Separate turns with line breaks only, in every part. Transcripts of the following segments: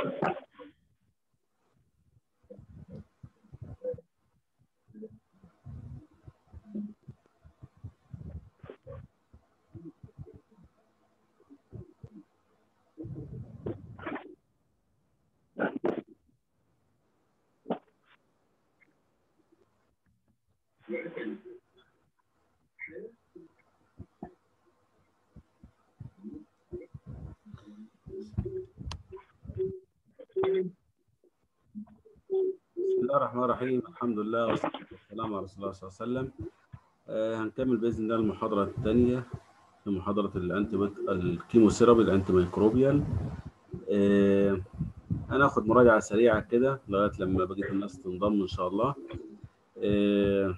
بسم الله الرحمن الرحيم الحمد لله والصلاة والسلام على رسول الله صلى الله عليه وسلم آه هنكمل باذن الله المحاضره الثانيه في محاضره الانتي الكيموثيرابي الانتي ميكروبيال آه هناخد مراجعه سريعه كده لغايه لما بقيه الناس تنضم ان شاء الله آه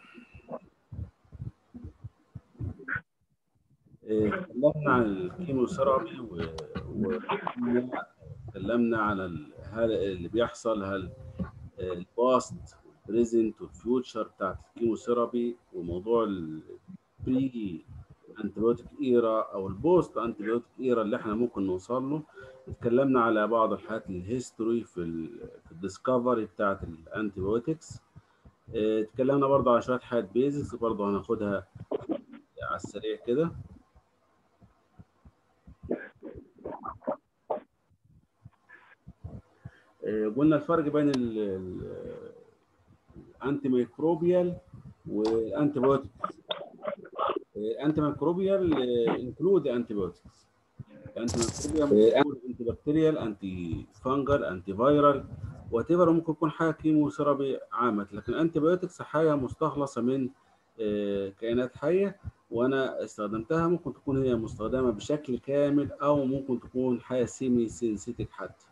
آه، اتكلمنا عن الكيموثيرابي وتكلمنا عن ال- هل اللي بيحصل هل الباست والبريزنت والفيوتشر بتاعت الكيموثيرابي وموضوع البري انتبيوتيك ايرا او البوست انتبيوتيك ايرا اللي احنا ممكن نوصل له اتكلمنا على بعض الحاجات الهيستوري في ال في الديسكفري بتاعت الانتبيوتكس اتكلمنا برضه على شويه حاجات بيزكس برضه هناخدها على السريع كده آه، قلنا الفرق بين الانتي ميكروبيال والانتي بايوتكس الانتي ميكروبيال انكلود انتي بايوتكس الانتي ميكروبيال انتي بكتيريال انتي فانجل انتي فايرال وات ممكن يكون حاجه كيموثيرابي عامه لكن الانتي بايوتكس حاجه مستخلصه من آه، كائنات حيه وانا استخدمتها ممكن تكون هي مستخدمه بشكل كامل او ممكن تكون حاجه سيمي سينسيتك حتى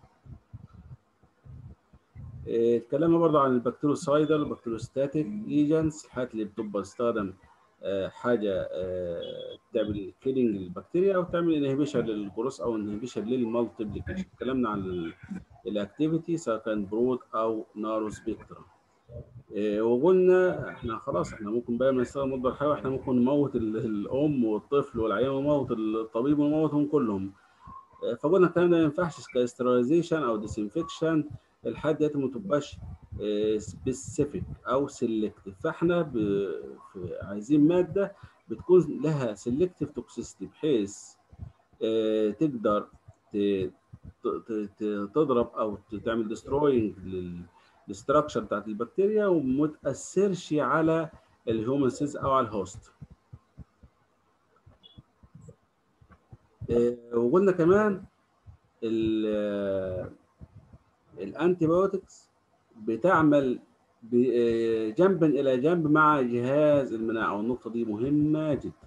إيه، اتكلمنا برضه عن البكتيروسايدال والبكتيروستاتيك ايجنتس الحاجات اللي بتبقى تستخدم آه، حاجه آه، تعمل كيلينج للبكتيريا او تعمل انهبيشن للجروس او انهبيشن للمالتيبليكيشن اتكلمنا عن الاكتيفيتي سواء كان برود او نارو سبيكترم إيه، وقلنا احنا خلاص احنا ممكن بقى ما نستخدم مضاد حيوي احنا ممكن نموت ال- الام والطفل والعيان ونموت الطبيب ونموتهم كلهم إيه، فقلنا الكلام ده ما ينفعش كاسترايزيشن او ديسانفكشن الحاجات ديت ما تبقاش سبيسيفيك او سيلكتيف فاحنا ب... في- عايزين ماده بتكون لها سيلكتيف توكسيستي بحيث آه، تقدر ت- ت- ت- تضرب او تعمل ديستروينج للستراكشر بتاعت البكتيريا وما تاثرش على الهيومن سيلز او على الهوست آه، وقلنا كمان ال- الانتي بايوتكس بتعمل ب- آه، جنبا الى جنب مع جهاز المناعه والنقطه دي مهمه جدا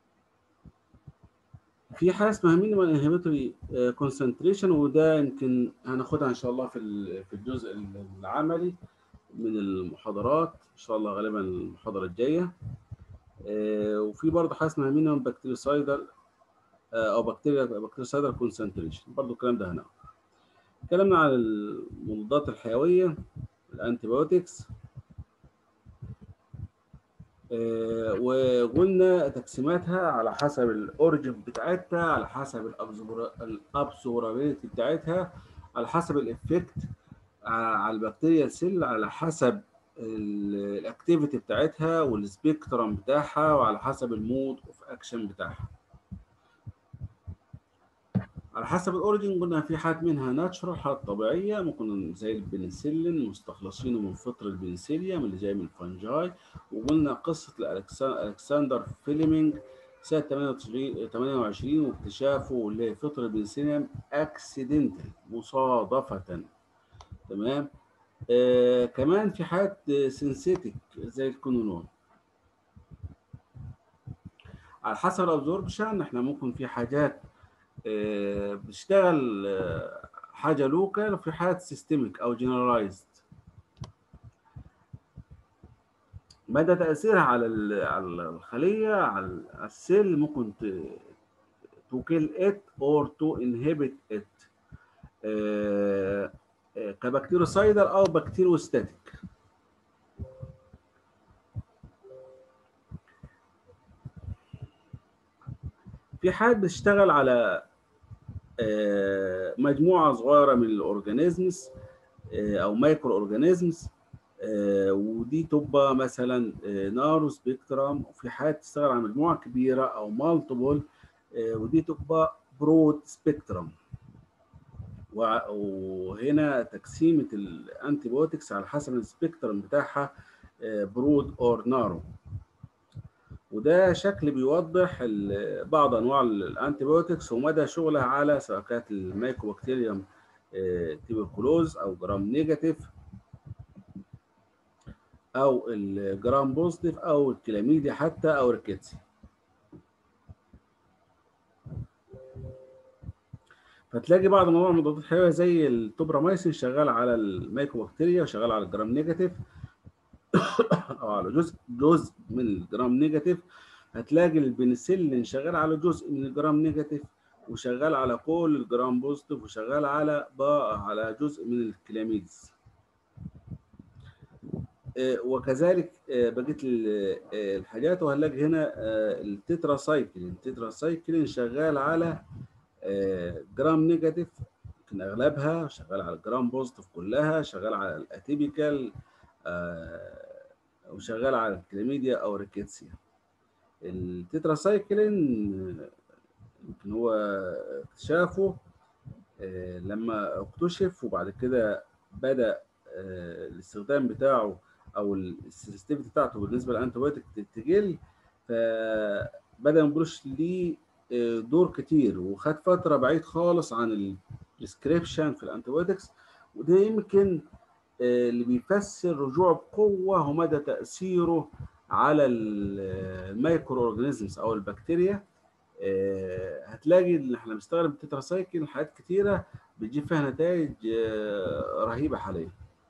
في حاجه اسمها مينيمال انهبيتوري كونسنتريشن وده يمكن هناخدها ان شاء الله في ال- في الجزء العملي من المحاضرات ان شاء الله غالبا المحاضره الجايه آه، وفي برضه حاجه اسمها مينيمال بكتيريسايدال او بكتيريا بكتيريسايدال كونسنتريشن برضه الكلام ده هنا اتكلمنا عن المضادات الحيويه الانتي بايوتكس آه، وقلنا تقسيماتها على حسب الاوريجن بتاعتها على حسب الابسورابيلتي بتاعتها على حسب الافكت على البكتيريا سيل على حسب الاكتيفيتي بتاعتها والسبيكترم بتاعها وعلى حسب المود اوف اكشن بتاعها على حسب الاوريجن قلنا في حاجات منها ناتشورال حاجات طبيعيه ممكن زي البنسلين مستخلصين من فطر البنسليوم اللي جاي من الفنجاي وقلنا قصه الألكسا- الكسندر فيلمينج سنه 28 28 واكتشافه اللي هي فطر البنسليوم اكسيدنتال مصادفه تمام آه كمان في حاجات سينسيتك زي الكونونول على حسب الابزوربشن احنا ممكن في حاجات آه، بتشتغل آه، حاجه لوكال وفي حاجات سيستميك او جنرالايزد مدى تاثيرها على ال- على الخليه على ال- على السيل ممكن تو كيل ات اور تو انهبت ات كبكتيروسايدال او بكتيروستاتيك في حاجات بتشتغل على آه، مجموعه صغيره من الاورجانيزمز او مايكرو اورجانيزمز ودي تبقى مثلا نارو سبيكترم وفي حاجات تشتغل على مجموعه كبيره او مالتيبل ودي تبقى برود سبيكترم وهنا تقسيمه الانتي بايوتكس على حسب السبيكترم بتاعها برود اور نارو وده شكل بيوضح بعض انواع الانتي بايوتكس ومدى شغلها على سواء كانت الميكوبكتيريوم تيبركلوز او جرام نيجاتيف او الجرام بوزيتيف او الكلاميديا حتى او الريكيتسي فتلاقي بعض انواع المضادات الحيويه زي التوبراميسين شغال على الميكوبكتيريا وشغال على الجرام نيجاتيف او على جزء جزء من الجرام نيجاتيف هتلاقي البنسلين شغال على جزء من الجرام نيجاتيف وشغال على كل الجرام بوزيتيف وشغال على على جزء من الكلاميدز وكذلك بقيه الحاجات وهنلاقي هنا التتراسايكلين التتراسايكلين شغال على جرام نيجاتيف يمكن اغلبها شغال على الجرام بوزيتيف كلها شغال على الاتيبيكال وشغال على الكلاميديا او ريكيتسيا التتراسايكلين يمكن هو اكتشافه لما اكتشف وبعد كده بدا الاستخدام بتاعه او السنسيتيفيتي بتاعته بالنسبه للانتيبيوتيك تقل فبدا مبروش ليه دور كتير وخد فتره بعيد خالص عن البريسكريبشن في الانتيبيوتكس وده يمكن اللي بيفسر رجوع بقوه ومدى تاثيره على المايكرو اورجانيزمز او البكتيريا هتلاقي ان احنا بنستخدم التتراسايكل حاجات كتيره بتجيب فيها نتائج رهيبه حاليا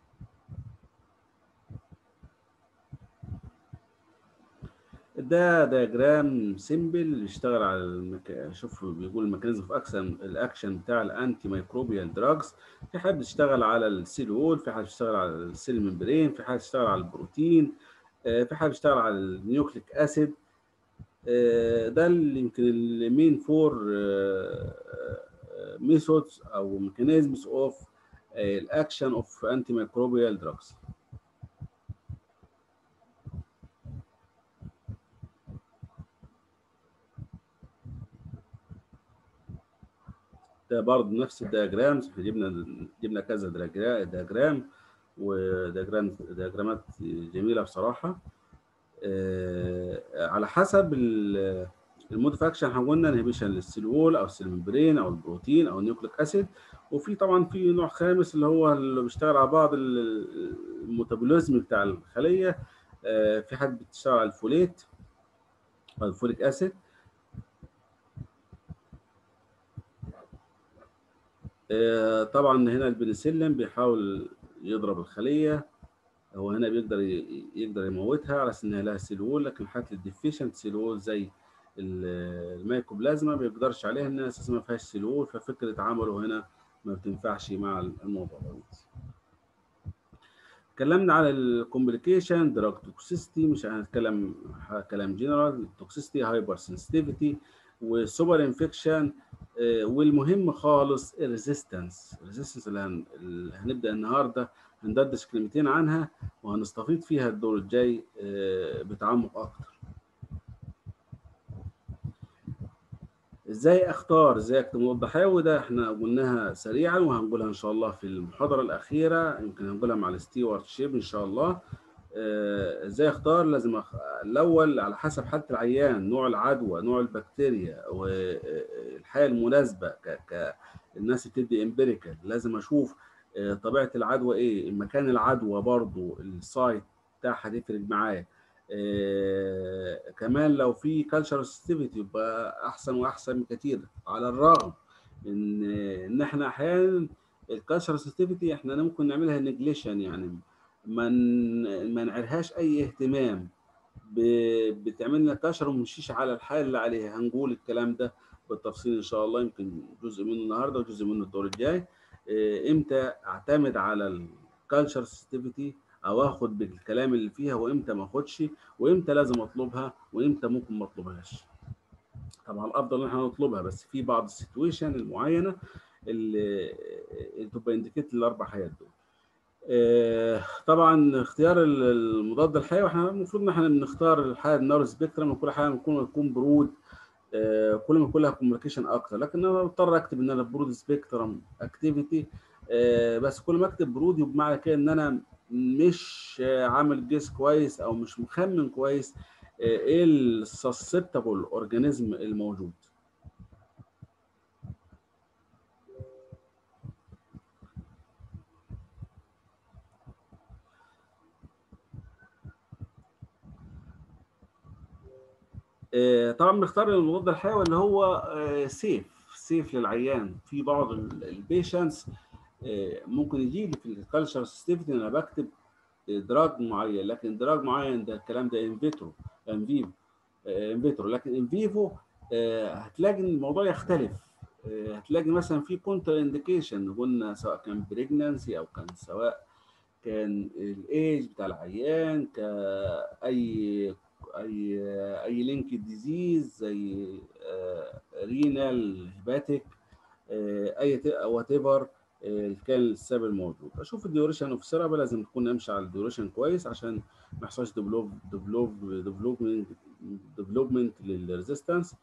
ده دياجرام سيمبل بيشتغل على المك... شوف بيقول الميكانيزم اوف اكشن الاكشن بتاع الانتي ميكروبيال دراجز في حد بيشتغل على السيل وول في حد بيشتغل على السيل ممبرين في حد بيشتغل على البروتين في حد بيشتغل على النيوكليك اسيد ده اللي يمكن المين فور ميثودز او ميكانيزمز اوف الاكشن اوف انتي ميكروبيال دراجز ده برضه نفس الدياجرامز احنا جبنا جبنا كذا دياجرام ودياجرام دياجرامات جميله بصراحه آه على حسب المود اوف اكشن احنا قلنا انهبيشن للسيلول او السيلمبرين او البروتين او النيوكليك اسيد وفي طبعا في نوع خامس اللي هو اللي بيشتغل على بعض الميتابوليزم بتاع الخليه آه في حد بتشتغل على الفوليت او الفوليك اسيد طبعا هنا البنسلين بيحاول يضرب الخليه هو هنا بيقدر يقدر يموتها على اساس انها لها سيلول لكن حالات الديفيشنت سيلول زي الميكوبلازما ما بيقدرش عليها انها اساسا ما فيهاش سيلول ففكره عمله هنا ما بتنفعش مع الموضوع دوت اتكلمنا على الكومبليكيشن دراج توكسيستي مش هنتكلم كلام جنرال التوكسيستي هايبر سنسيتيفيتي والسوبر انفكشن والمهم خالص الريزيستنس الريزيستنس اللي هنبدا النهارده هندردش كلمتين عنها وهنستفيد فيها الدور الجاي بتعمق اكتر ازاي اختار ازاي اكتب مضاد حيوي ده احنا قلناها سريعا وهنقولها ان شاء الله في المحاضره الاخيره يمكن هنقولها مع الستيوارد شيب ان شاء الله ازاي اختار لازم أخ... الاول على حسب حاله العيان نوع العدوى نوع البكتيريا والحاله المناسبه ك... ك... الناس بتدي امبيريكال لازم اشوف طبيعه العدوى ايه مكان العدوى برضو السايت بتاعها هتفرق معايا إيه كمان لو في كالتشر سنسيتيفيتي يبقى احسن واحسن بكتير على الرغم ان ان احنا احيانا الكالتشر سنسيتيفيتي احنا ممكن نعملها نجليشن يعني ما ما نعرهاش اي اهتمام بتعمل لنا كشر ومنمشيش على الحال اللي عليها هنقول الكلام ده بالتفصيل ان شاء الله يمكن جزء منه النهارده وجزء منه الدور الجاي امتى اعتمد على الكالتشر سنسيتيفيتي او اخد بالكلام اللي فيها وامتى ما اخدش وامتى لازم اطلبها وامتى ممكن ما اطلبهاش طبعا الافضل ان احنا نطلبها بس في بعض السيتويشن المعينه اللي اللي تبقى انديكيت الاربع حاجات دول آه، طبعا اختيار ال- المضاد الحيوي احنا المفروض ان احنا بنختار الحاجه النار سبيكترم وكل حاجه بتكون تكون برود آه، كل ما يكون لها كوميونيكيشن اكتر لكن انا بضطر اكتب ان انا برود سبيكترم اكتيفيتي بس كل ما اكتب برود يبقى معنى كده ان انا مش آه، عامل جيس كويس او مش مخمن كويس آه، ايه السسبتابل اورجانيزم الموجود آه، طبعا بنختار المضاد الحيوي اللي هو سيف سيف للعيان في بعض البيشنتس ممكن يجي لي في الكالتشر سيستيفيتي انا بكتب دراج معين لكن دراج معين ده الكلام ده ان فيترو ان فيفو ان فيترو لكن ان فيفو هتلاقي إن الموضوع يختلف آه، هتلاقي مثلا في كونتر انديكيشن قلنا سواء كان بريجنانسي او كان سواء كان الايج بتاع العيان كاي اي اي لينك ديزيز زي رينال هيباتيك اي وات ايفر كان السبب الموجود اشوف الديوريشن اوف سيرابا لازم تكون امشي على الديوريشن كويس عشان ما يحصلش ديفلوب ديفلوب ديفلوبمنت ديفلوبمنت للريزيستنس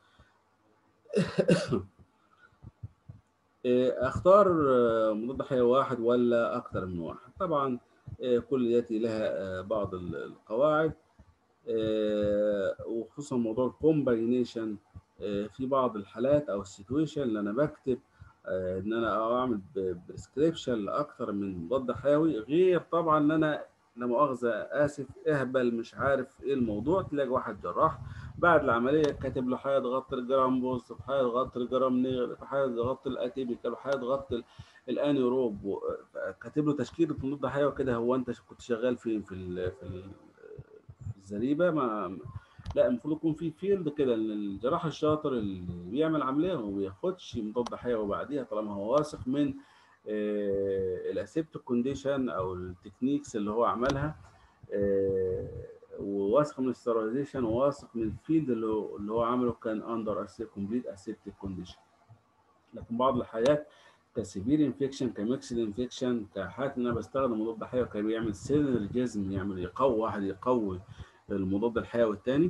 اختار مضاد حيوي واحد ولا اكثر من واحد طبعا كل ياتي لها بعض القواعد وخصوصا موضوع الكومباينيشن في بعض الحالات او السيتويشن اللي انا بكتب ان انا اعمل بريسكريبشن لاكثر من مضاد حيوي غير طبعا ان انا لا مؤاخذه اسف اهبل مش عارف ايه الموضوع تلاقي واحد جراح بعد العمليه كاتب له هيضغط الجرام بوست هيضغط الجرام نير هيضغط الاتيبيكال هيضغط الانيروب كاتب له تشكيله مضاد حيوي كده هو انت كنت شغال فين في ال في ال في الزريبه ما لا المفروض يكون في فيلد كده ان الجراح الشاطر اللي بيعمل عمليه ما بياخدش مضاد حيوي بعديها طالما هو واثق من الاسيبتيك كونديشن او التكنيكس اللي هو عملها وواثق من الستيرايزيشن وواثق من الفيلد اللي هو اللي هو عمله كان اندر كومبليت اسيبتيك كونديشن لكن بعض الحالات كسيفير انفكشن كميكسد انفكشن كحالات ان انا بستخدم مضاد حيوي كان بيعمل سينرجيزم يعمل يقوي واحد يقوي المضاد الحيوي الثاني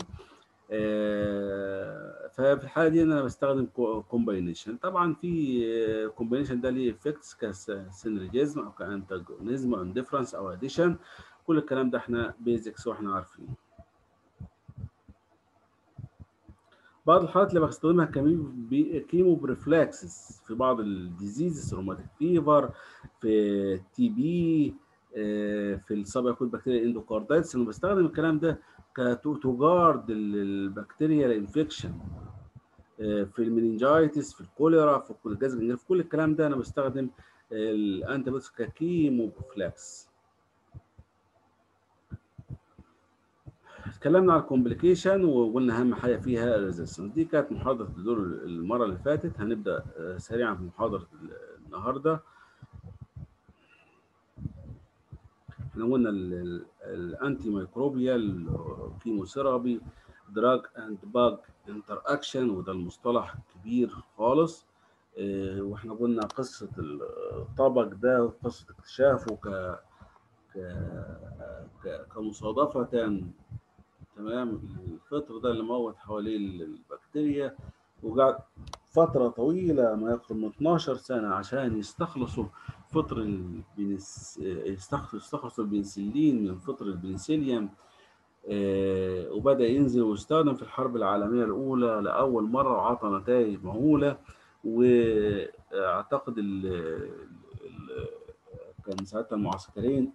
ففي الحاله دي انا بستخدم كومباينيشن طبعا في كومباينيشن ده ليه افكتس كسينرجيزم او كانتاجونيزم او انديفرنس او اديشن كل الكلام ده احنا بيزكس واحنا عارفين بعض الحالات اللي بستخدمها كيمو بريفلاكسس في بعض الديزيزز روماتيك فيفر في تي بي في السب اكوت بكتيريا اندوكاردايتس انا بستخدم الكلام ده كتجارد البكتيريا الانفكشن في المننجايتس في الكوليرا في الجهاز الجنري في كل الكلام ده انا بستخدم الانتيبيوتكس ككيمو بروفلاكس اتكلمنا على الكومبليكيشن وقلنا اهم حاجه فيها الريزيستنس دي كانت محاضره الدور المره اللي فاتت هنبدا سريعا في محاضره النهارده احنا قلنا الانتي ميكروبيال كيموثيرابي دراج اند باج انتر اكشن وده المصطلح كبير خالص اه واحنا قلنا قصه الطبق ده وقصه اكتشافه ك ك كمصادفه تمام الفطر ده اللي موت حواليه البكتيريا وقعد فترة طويلة ما يقرب من 12 سنة عشان يستخلصوا فطر البنس يستخلصوا البنسلين من فطر البنسليوم آه وبدأ ينزل ويستخدم في الحرب العالمية الأولى لأول مرة وعطى نتائج مهولة وأعتقد ال ال كان ساعتها المعسكرين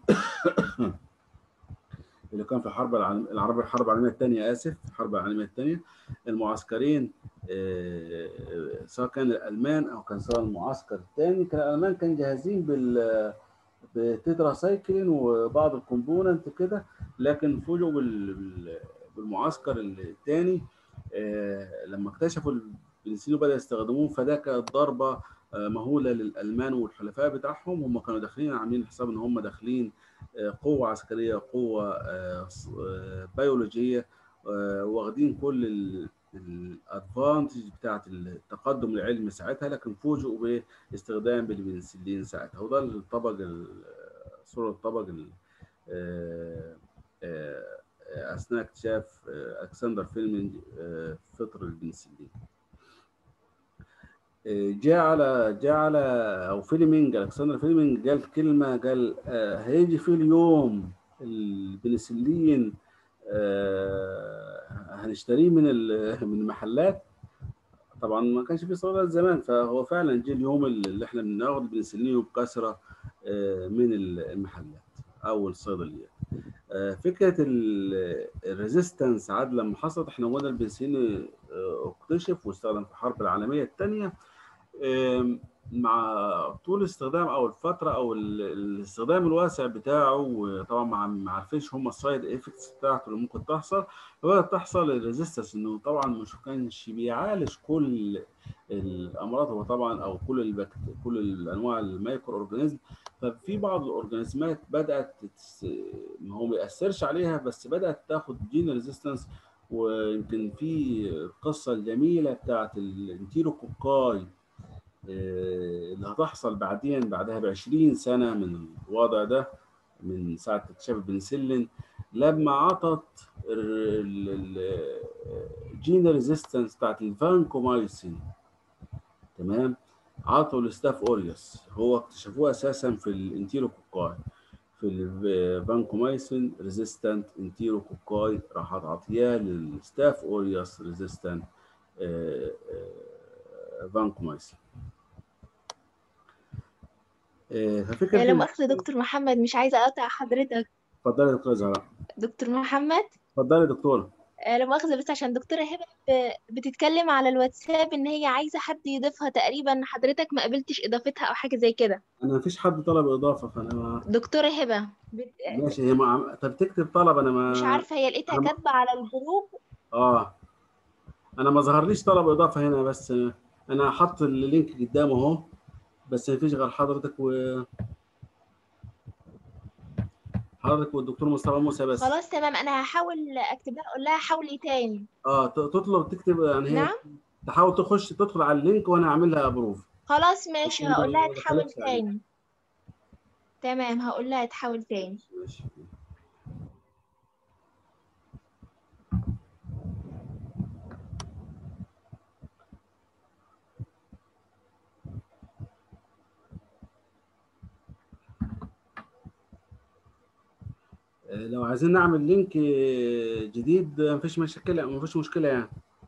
اللي كان في الحرب العالمية العربية الحرب العالمية الثانية آسف الحرب العالمية الثانية المعسكرين سواء كان الألمان أو كان سواء المعسكر الثاني كان الألمان كان جاهزين بال بتتراسايكلين وبعض الكومبوننت كده لكن فوجئوا بالمعسكر الثاني لما اكتشفوا البنسلين وبدأوا يستخدموه فده كانت ضربة مهولة للألمان والحلفاء بتاعهم هم كانوا داخلين عاملين حساب إن هم داخلين قوة عسكرية قوة بيولوجية واخدين كل الادفانتج بتاعت التقدم العلمي ساعتها لكن فوجئوا باستخدام البنسلين ساعتها وده الطبق ال- صورة الطبق ال- آه، آه، اثناء اكتشاف آه، الكسندر فيلمينج آه، فطر البنسلين جاء على جاء على او فيلمينج الكسندر فيلمينج قال كلمه قال آه، هيجي في اليوم البنسلين آه، هنشتريه من ال- من المحلات طبعا ما كانش في صيدلات زمان فهو فعلا جه اليوم اللي احنا بناخد البنسلين بكثره آه، من المحلات او الصيدليات آه، فكره الريزيستنس عاد لما حصلت احنا قلنا البنسلين آه، اكتشف واستخدم في الحرب العالميه الثانيه آم، مع طول الاستخدام او الفتره او ال- الاستخدام الواسع بتاعه وطبعا ما ما عارفينش هم السايد افكتس بتاعته اللي ممكن تحصل فبدات تحصل الريزيستنس انه طبعا مش كانش بيعالج كل الامراض هو طبعا او كل البكت... كل الانواع المايكرو اورجانيزم ففي بعض الاورجانيزمات بدات تتس... ما هو ما ياثرش عليها بس بدات تاخد جين ريزيستنس ويمكن في القصه الجميله بتاعت الانتيروكوكاي آه، اللي هتحصل بعدين بعدها ب 20 سنه من الوضع ده من ساعه اكتشاف البنسلين لما عطت الجين ريزيستنس بتاعت الفانكومايسين تمام عطوا الستاف اوريوس هو اكتشفوه اساسا في الانتيروكوكاي في الفانكومايسين ريزيستنت انتيروكوكاي راحت عطياه للستاف اوريوس ريزيستنت فانكومايسين آه، ففكره
لا مؤاخذة دكتور محمد مش عايزة أقطع حضرتك
اتفضلي يا دكتوره زهراء
دكتور محمد
اتفضلي يا دكتوره
آه، لا مؤاخذة بس عشان دكتورة هبة ب- بتتكلم على الواتساب إن هي عايزة حد يضيفها تقريبا حضرتك ما قبلتش إضافتها أو حاجة زي كده
انا مفيش حد طلب اضافه فانا ما...
دكتورة هبة بت...
ماشي هي ما... عم- طب تكتب طلب انا ما
مش عارفة هي لقيتها
أنا ما-
كاتبة على الجروب
اه انا ما ظهرليش طلب اضافه هنا بس آه، انا حاطط اللينك قدامه اهو بس مفيش غير حضرتك و حضرتك والدكتور مصطفى موسى بس
خلاص تمام أنا هحاول أكتب لها أقول لها حاولي تاني
اه ت- تطلب تكتب يعني هي
نعم
تحاول تخش تدخل على اللينك وانا هعمل لها ابروف
خلاص ماشي
عشان
هقول لها
ما
تحاول
دخلتش عليك
تاني تمام هقول لها تحاول تاني
ماشي آه، لو عايزين نعمل لينك آه، جديد آه، مفيش مشكلة مفيش مشكلة يعني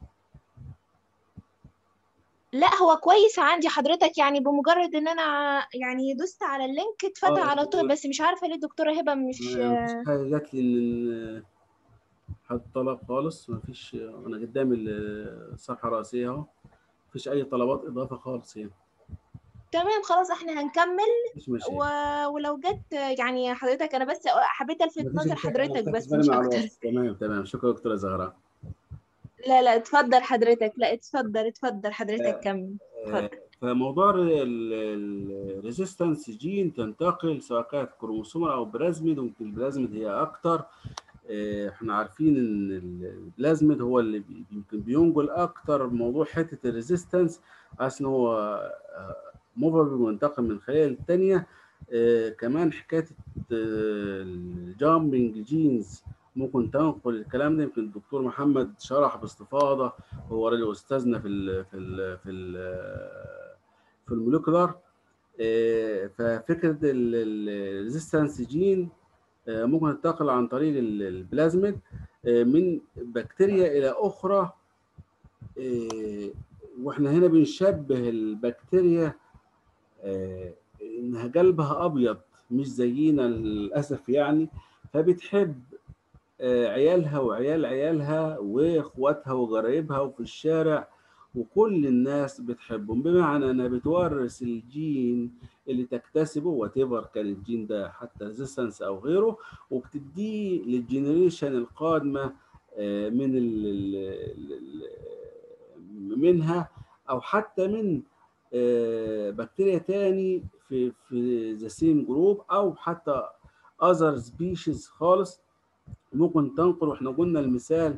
لا هو كويس عندي حضرتك يعني بمجرد ان انا يعني دوست على اللينك اتفتح
اه
على طول بس مش عارفة ليه الدكتورة هبة مش
آه، مفيش حاجة جات لي ان حد طلب خالص مفيش انا قدامي الصفحة الرئيسية اهو مفيش اي طلبات اضافة خالص يعني
تمام خلاص احنا هنكمل
مفيش مشاكل
و... ولو جت يعني حضرتك انا بس حبيت الفت
مفيش
نظر
مشاكل انا
حضرتك
خدت
بس
بالي
مش
مع
اكتر
الوصف تمام تمام شكرا دكتورة زهراء
لا لا اتفضل حضرتك لا اتفضل اتفضل حضرتك
آه،
كمل
آه،
اتفضل
فموضوع الريزيستنس جين تنتقل سواء كانت كروموسومال او بلازميد ويمكن البلازميد هي اكتر آه، احنا عارفين ان البلازميد هو اللي بي- يمكن بينقل اكتر موضوع حته الريزيستنس عشان ان هو موفابل منتقل من خلال الثانيه كمان حكايه الجامبنج جينز ممكن تنقل الكلام ده يمكن الدكتور محمد شرح باستفاضه هو راجل استاذنا في ال في ال في ال في الموليكولار آه، ففكره الريزيستنس جين آه، ممكن تنتقل عن طريق ال- البلازميد آه، من بكتيريا الى اخرى آه، واحنا هنا بنشبه البكتيريا آه، انها قلبها ابيض مش زينا للاسف يعني فبتحب آه، عيالها وعيال عيالها واخواتها وقرايبها وفي الشارع وكل الناس بتحبهم بمعنى انها بتورث الجين اللي تكتسبه وات كان الجين ده حتى ريزيستنس او غيره وبتديه للجنريشن القادمه آه، من ال ال- ال- منها او حتى من آه، بكتيريا تاني في في ذا سيم جروب او حتى اذر سبيشيز خالص ممكن تنقل واحنا قلنا المثال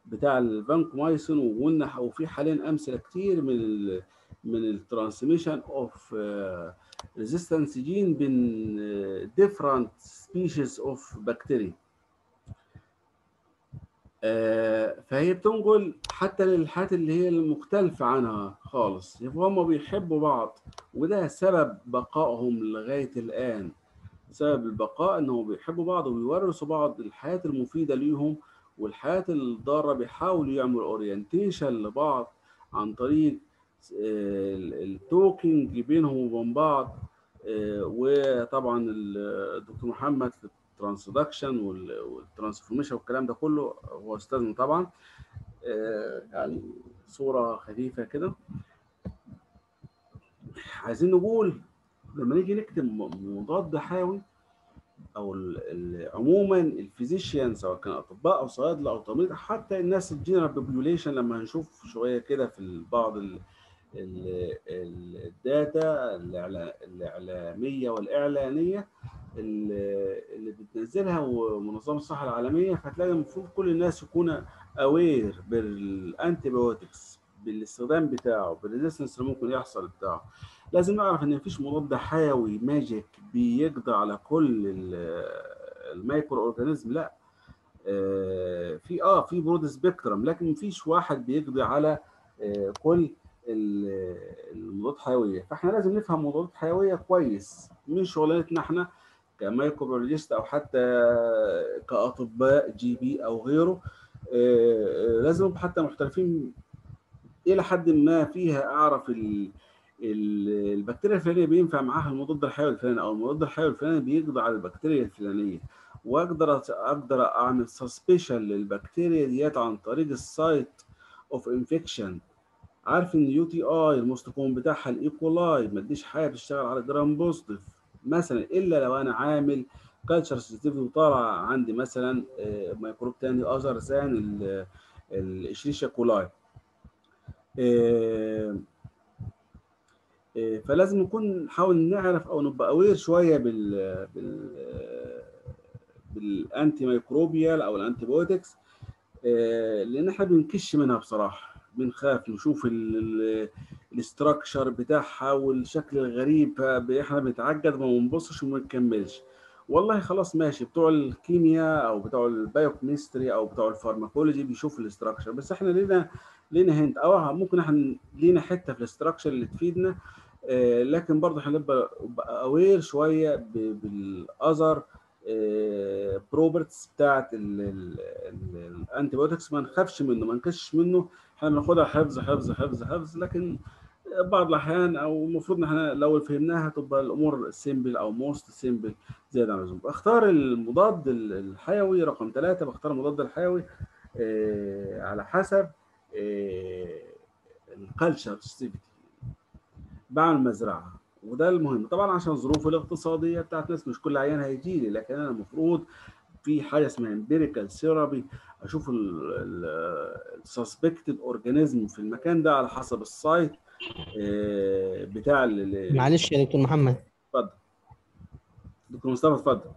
بتاع الفانكومايسين وقلنا وفي حاليا امثله كتير من ال من الترانسميشن اوف ريزيستنس جين بين ديفرنت سبيشيز اوف بكتيريا فهي بتنقل حتى للحالات اللي هي المختلفة عنها خالص يبقى هم بيحبوا بعض وده سبب بقائهم لغاية الآن سبب البقاء انهم بيحبوا بعض وبيورثوا بعض الحياة المفيدة ليهم والحياة الضارة بيحاولوا يعملوا اورينتيشن لبعض عن طريق التوكينج بينهم وبين بعض وطبعا الدكتور محمد في الترانسدكشن والترانسفورميشن والكلام ده كله هو استاذنا طبعا يعني صوره خفيفه كده عايزين نقول لما نيجي نكتب مضاد حيوي او عموما الفيزيشيان سواء كان اطباء او صيادله او تمريض حتى الناس الجنرال بوبيوليشن لما هنشوف شويه كده في بعض الداتا الاعلاميه والاعلانيه اللي بتنزلها منظمه الصحه العالميه فتلاقي المفروض كل الناس يكونوا اوير بالانتي بايوتكس بالاستخدام بتاعه بالريزيستنس اللي ممكن يحصل بتاعه لازم نعرف ان مفيش مضاد حيوي ماجيك بيقضي على كل المايكرو اورجانيزم لا في اه في برود سبيكترم لكن مفيش واحد بيقضي على كل المضادات الحيويه فاحنا لازم نفهم مضادات حيويه كويس مش شغلانتنا احنا كمايكروبيولوجيست او حتى كاطباء جي بي او غيره لازم حتى محترفين الى حد ما فيها اعرف ال البكتيريا الفلانيه بينفع معاها المضاد الحيوي الفلاني او المضاد الحيوي الفلاني بيقضي على البكتيريا الفلانيه واقدر اقدر اعمل سسبشن للبكتيريا ديت عن طريق السايت اوف انفكشن عارف ان يو تي اي المستقيم بتاعها الايكولاي ما اديش حاجه تشتغل على جرام بوزيتيف مثلا الا لو انا عامل كالتشر سنسيتيفيتي وطالع عندي مثلا ميكروب تاني اذر ثان الاشريشيا كولاي فلازم نكون نحاول نعرف او نبقى اوير شويه بال بال بالانتي ميكروبيال او الانتي بايوتكس لان احنا بنكش منها بصراحه بنخاف نشوف الاستراكشر بتاعها والشكل الغريب احنا بنتعجب وما بنبصش وما بنكملش والله خلاص ماشي بتوع الكيمياء او بتوع البايوكيمستري او بتوع الفارماكولوجي بيشوفوا الاستراكشر بس احنا لينا لينا هنت او ممكن احنا لينا حته في الاستراكشر اللي تفيدنا آه لكن برضه هنبقى اوير شويه بالاذر آه بروبرتس بتاعت الانتي بايوتكس ما نخافش منه ما نكشش منه احنا بناخدها حفظ حفظ حفظ حفظ لكن بعض الاحيان او المفروض ان احنا لو فهمناها تبقى الامور سيمبل او موست سيمبل زياده عن اللزوم اختار المضاد الحيوي رقم ثلاثة بختار المضاد الحيوي آه على حسب آه الكالتشر سيفتي بعمل مزرعه وده المهم طبعا عشان الظروف الاقتصاديه بتاعت ناس مش كل عيان هيجي لي لكن انا المفروض في حاجه اسمها امبيريكال ثيرابي اشوف السسبكتد اورجانيزم في المكان ده على حسب السايت بتاع
معلش يا دكتور محمد
اتفضل دكتور مصطفى اتفضل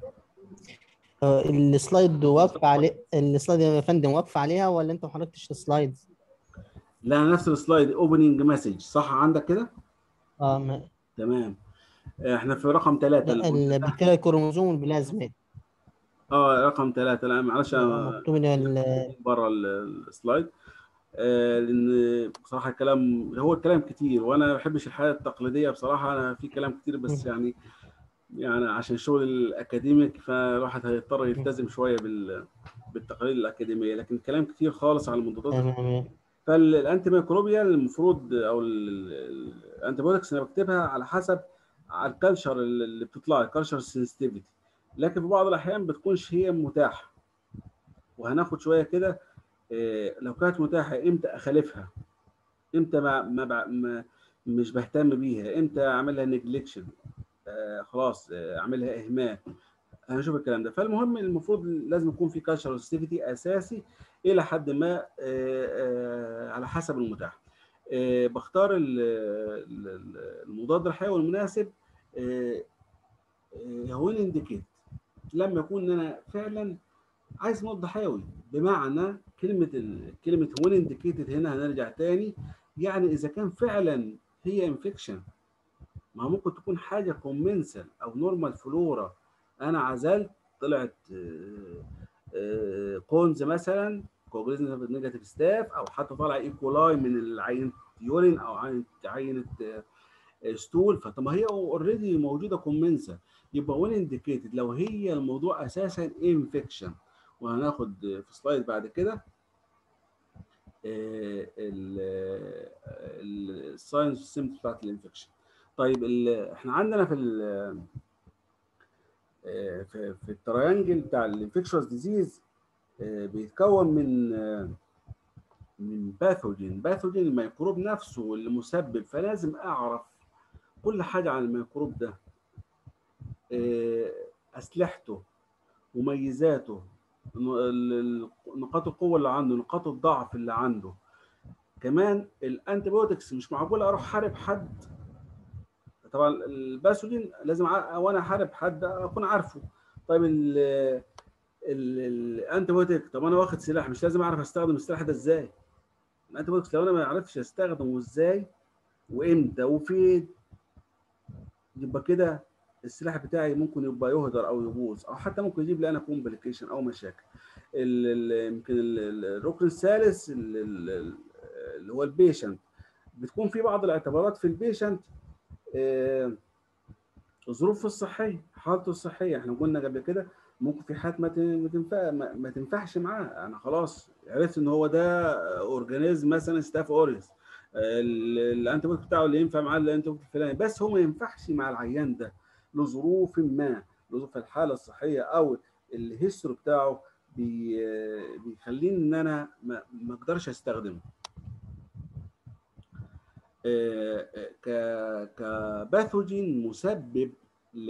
السلايد واقفه عليه السلايد يا فندم واقفه عليها ولا انت ما حركتش السلايدز؟
لا نفس السلايد اوبننج مسج صح عندك كده؟
اه ما...
تمام احنا في رقم ثلاثة
البكتيريا الكروموزوم والبلازمات
اه رقم ثلاثة لا معلش
مكتوب
بره السلايد آه لان بصراحه الكلام هو الكلام كتير وانا ما بحبش الحياه التقليديه بصراحه انا في كلام كتير بس يعني يعني عشان الشغل الاكاديميك فالواحد هيضطر يلتزم شويه بال بالتقاليد الاكاديميه لكن كلام كتير خالص على المضادات فالانتي ميكروبيال المفروض او الانتي بايوتكس انا بكتبها على حسب على الكالتشر اللي بتطلع الكالتشر سنسيتيفيتي لكن في بعض الاحيان بتكونش هي متاحه وهناخد شويه كده لو كانت متاحه امتى اخالفها امتى ما, ما, ما مش بهتم بيها امتى اعملها نجلكشن آه خلاص آه اعملها اهمال هنشوف الكلام ده فالمهم المفروض لازم يكون في كالتشر سيفتي اساسي الى حد ما آه آه على حسب المتاح آه بختار المضاد الحيوي المناسب آه هو انديكيت لما يكون انا فعلا عايز مضاد حيوي بمعنى كلمه ال... كلمه وين انديكيتد هنا هنرجع تاني يعني اذا كان فعلا هي انفكشن ما ممكن تكون حاجه كومنسال او نورمال فلورا انا عزلت طلعت كونز مثلا كوجريزن نيجاتيف ستاف او حتى طالع ايكولاي من العين يورين او عينه عينه ستول فطب ما هي اوريدي موجوده كومنسا يبقى وين انديكيتد لو هي الموضوع اساسا انفكشن وهناخد في سلايد بعد كده الساينس والسيمتومز بتاعت الانفكشن طيب احنا عندنا في ال في, في التريانجل بتاع الانفكشوس ديزيز بيتكون من من باثوجين باثوجين الميكروب نفسه اللي مسبب فلازم اعرف كل حاجه عن الميكروب ده اسلحته مميزاته نقاط القوه اللي عنده نقاط الضعف اللي عنده كمان الانتيبيوتكس مش معقول اروح حارب حد طبعا الباثوجين لازم وانا احارب حد اكون عارفه طيب الانتيبيوتيك طب انا واخد سلاح مش لازم اعرف استخدم السلاح ده ازاي الانتيبيوتكس لو انا ما عرفتش استخدمه ازاي وامتى وفين يبقى كده السلاح بتاعي ممكن يبقى يهدر او يبوظ او حتى ممكن يجيب لي انا كومبليكيشن او مشاكل يمكن الركن الثالث اللي هو البيشنت بتكون في بعض الاعتبارات في البيشنت ظروفه الصحيه حالته الصحيه احنا قلنا قبل كده ممكن في حالات ما تنفع ما تنفعش معاه انا خلاص عرفت ان هو ده اورجانيزم مثلا ستاف اوريس الانتيبيوتيك بتاعه اللي ينفع معاه الانتيبيوتيك الفلاني بس هو ما ينفعش مع العيان ده لظروف ما لظروف الحاله الصحيه او الهيستوري بتاعه بي بيخليني ان انا ما اقدرش استخدمه ك كباثوجين مسبب ل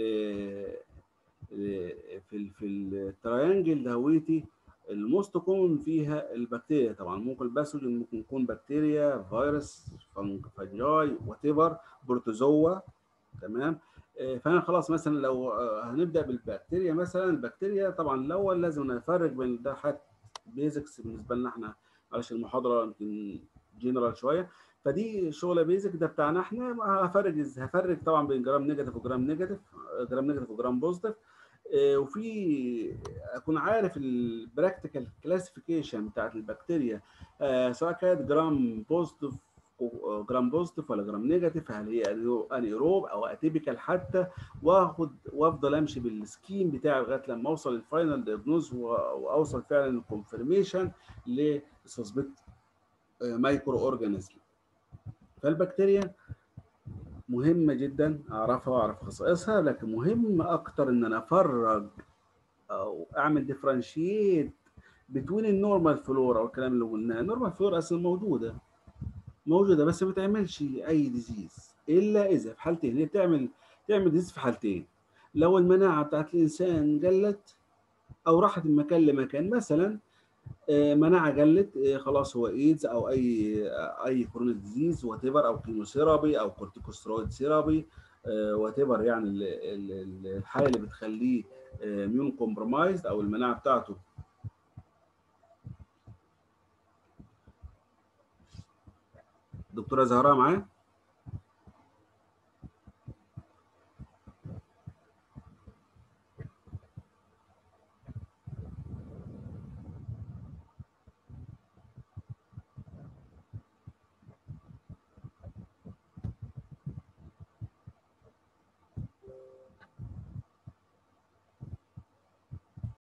في في التريانجل دهويتي الموست كومن فيها البكتيريا طبعا ممكن الباثوجين ممكن يكون بكتيريا فيروس فنجاي وات ايفر بروتوزوا تمام فانا خلاص مثلا لو هنبدا بالبكتيريا مثلا البكتيريا طبعا الاول لازم نفرق بين ده حاجات بيزكس بالنسبه لنا احنا معلش المحاضره يمكن جنرال شويه فدي شغله بيزك ده بتاعنا احنا هفرق هفرق طبعا بين جرام نيجاتيف وجرام نيجاتيف جرام نيجاتيف وجرام بوزيتيف وفي اكون عارف البراكتيكال كلاسيفيكيشن بتاعت البكتيريا سواء كانت جرام بوزيتيف جرام بوزيتيف ولا جرام نيجاتيف هل هي انيروب او اتيبيكال حتى واخد وافضل امشي بالسكيم بتاعي لغايه لما اوصل للفاينل دياجنوز واوصل فعلا للكونفرميشن لسسبكت مايكرو اورجانيزم فالبكتيريا مهمة جدا أعرفها وأعرف خصائصها لكن مهم أكتر إن أنا أفرج أو أعمل ديفرنشيت بين النورمال فلورا والكلام اللي قلناه النورمال فلورا أصلا موجودة موجودة بس ما تعملش أي ديزيز إلا إذا في حالتين هي بتعمل تعمل ديزيز في حالتين لو المناعة بتاعت الإنسان قلت أو راحت من مكان لمكان مثلا مناعه قلت خلاص هو ايدز او اي اي كورونا ديزيز وات ايفر او كيموثيرابي او كورتيكوسترويد ثيرابي وات ايفر يعني الحاله اللي بتخليه ميون كومبرومايزد او المناعه بتاعته دكتوره زهراء معايا